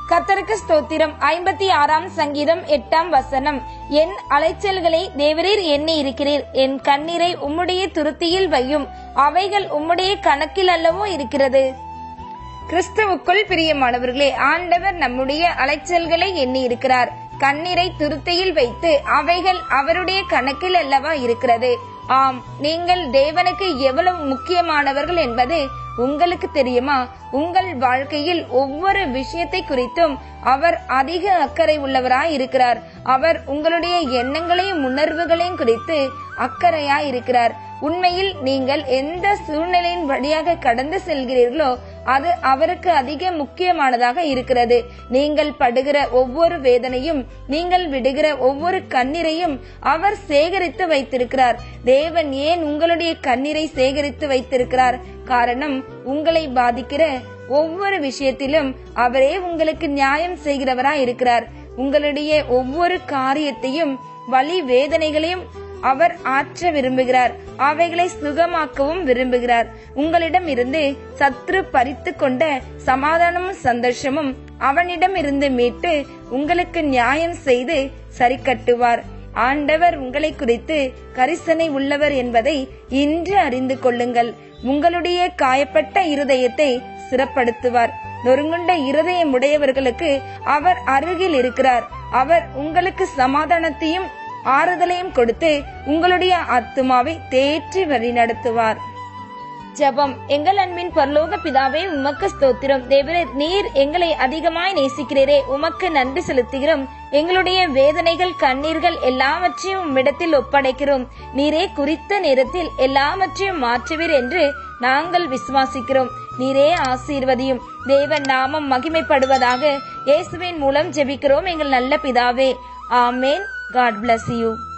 கர்த்தருக்கு ஸ்தோத்திரம் ஐம்பத்தி ஆறாம் சங்கீதம் எட்டாம் வசனம் என் அலைச்சல்களை தேவரீர் எண்ணி இருக்கிறீர் என் கண்ணீரை உம்முடைய துருத்தியில் வையும் அவைகள் உம்முடைய கணக்கில் அல்லவோ இருக்கிறது கிறிஸ்துவுக்குள் பிரியமானவர்களே ஆண்டவர் நம்முடைய அலைச்சல்களை எண்ணி இருக்கிறார் கண்ணீரை துருத்தியில் வைத்து அவைகள் அவருடைய கணக்கில் அல்லவா இருக்கிறது ஆம் நீங்கள் தேவனுக்கு எவ்வளவு முக்கியமானவர்கள் என்பது உங்களுக்கு தெரியுமா உங்கள் வாழ்க்கையில் ஒவ்வொரு விஷயத்தை குறித்தும் அவர் அதிக அக்கறை உள்ளவராய் இருக்கிறார் அவர் உங்களுடைய எண்ணங்களையும் உணர்வுகளையும் குறித்து அக்கறையாய் இருக்கிறார் உண்மையில் நீங்கள் எந்த சூழ்நிலையின் வழியாக கடந்து செல்கிறீர்களோ அது அவருக்கு அதிக முக்கியமானதாக இருக்கிறது நீங்கள் படுகிற ஒவ்வொரு வேதனையும் நீங்கள் விடுகிற ஒவ்வொரு கண்ணீரையும் அவர் சேகரித்து வைத்திருக்கிறார் தேவன் ஏன் உங்களுடைய கண்ணீரை சேகரித்து வைத்திருக்கிறார் காரணம் உங்களை பாதிக்கிற ஒவ்வொரு விஷயத்திலும் அவரே உங்களுக்கு நியாயம் செய்கிறவராய் இருக்கிறார் உங்களுடைய ஒவ்வொரு காரியத்தையும் வலி வேதனைகளையும் அவர் ஆற்ற விரும்புகிறார் அவைகளை சுகமாக்கவும் விரும்புகிறார் உங்களிடம் இருந்து சத்ரு பறித்து கொண்ட சமாதானமும் சந்தோஷமும் அவனிடம் இருந்து மீட்டு உங்களுக்கு நியாயம் செய்து சரி கட்டுவார் ஆண்டவர் உங்களை குறித்து கரிசனை உள்ளவர் என்பதை இன்று அறிந்து கொள்ளுங்கள் உங்களுடைய காயப்பட்ட இருதயத்தை சிறப்படுத்துவார் நொறுங்குண்ட இருதயம் உடையவர்களுக்கு அவர் அருகில் இருக்கிறார் அவர் உங்களுக்கு சமாதானத்தையும் ஆறுதலையும் கொடுத்து உங்களுடைய ஆத்துமாவை தேற்றி வழி நடத்துவார் ஜபம் எங்கள் அன்பின் பரலோக பிதாவே உமக்கு ஸ்தோத்திரம் தேவரே நீர் எங்களை அதிகமாய் நேசிக்கிறீரே உமக்கு நன்றி செலுத்துகிறோம் எங்களுடைய வேதனைகள் கண்ணீர்கள் எல்லாவற்றையும் உம்மிடத்தில் ஒப்படைக்கிறோம் நீரே குறித்த நேரத்தில் எல்லாவற்றையும் மாற்றுவீர் என்று நாங்கள் விசுவாசிக்கிறோம் நீரே ஆசீர்வதியும் தேவன் நாமம் மகிமைப்படுவதாக இயேசுவின் மூலம் ஜெபிக்கிறோம் எங்கள் நல்ல பிதாவே ஆமேன் காட் bless யூ